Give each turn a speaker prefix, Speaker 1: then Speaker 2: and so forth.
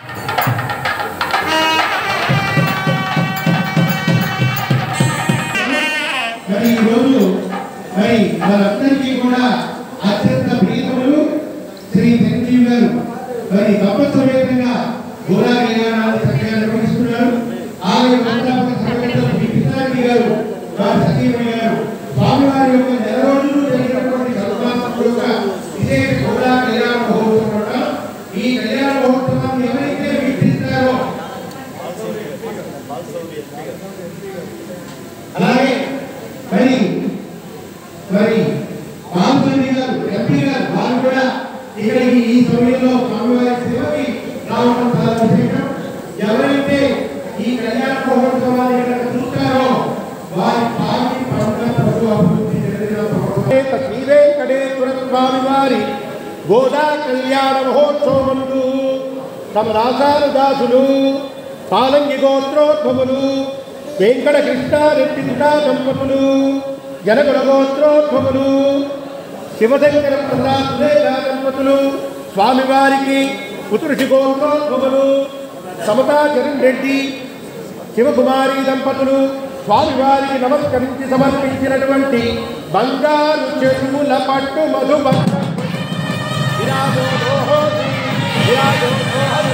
Speaker 1: మరి ఈరోజు మరి వారందరికీ కూడా అత్యంత ప్రియతములు శ్రీ చిరంజీవి గారు మరి తప్పసమేతంగా గోరా కళ్యాణాన్ని చక్కగా నిర్వహిస్తున్నారు ఆలయ వ్యవస్థాపక సంఘటన శ్రీ కృష్ణారెడ్డి గారు వారి సతీమణి గారు స్వామివారి యొక్క నెల రోజులు జరిగినటువంటి సర్వమాసం యొక్క విశేష గోరా కళ్యాణ మహోత్సవం కూడా ఈ కళ్యాణ మహోత్సవాన్ని ఎవరైతే వీక్షిస్తారో అలాగే మరి మరి రామచంద్ర గారు ఎంపీ గారు వారు కూడా ఇక్కడికి ఈ సమయంలో స్వామివారి సేవకి రావడం చాలా విశేషం ఎవరైతే ఈ కళ్యాణ మహోత్సవాన్ని ఇక్కడ చూస్తారో వారి పార్టీ పంట పశు అభివృద్ధి జరిగిన భగవంతుడు.
Speaker 2: శ్రీ వెంకటేశ్వర స్వామి వారి గోదా కళ్యాణ మహోత్సవములు తమ రాసాలు దాసులు పాలంగి గోత్రోద్భవులు వెంకట కృష్ణారెడ్డి సుధా దంపతులు జనకుల గోత్రోద్భవులు శివశంకర ప్రసాద్ సురేఖ దంపతులు స్వామివారికి పుత్రుషి గోత్రోద్భవులు సమతా చరణ్ రెడ్డి శివకుమారి దంపతులు స్వామివారికి నమస్కరించి సమర్పించినటువంటి బంగారు చెరువుల పట్టు మధు విరాజో దోహోసి, విరాజో దోహరి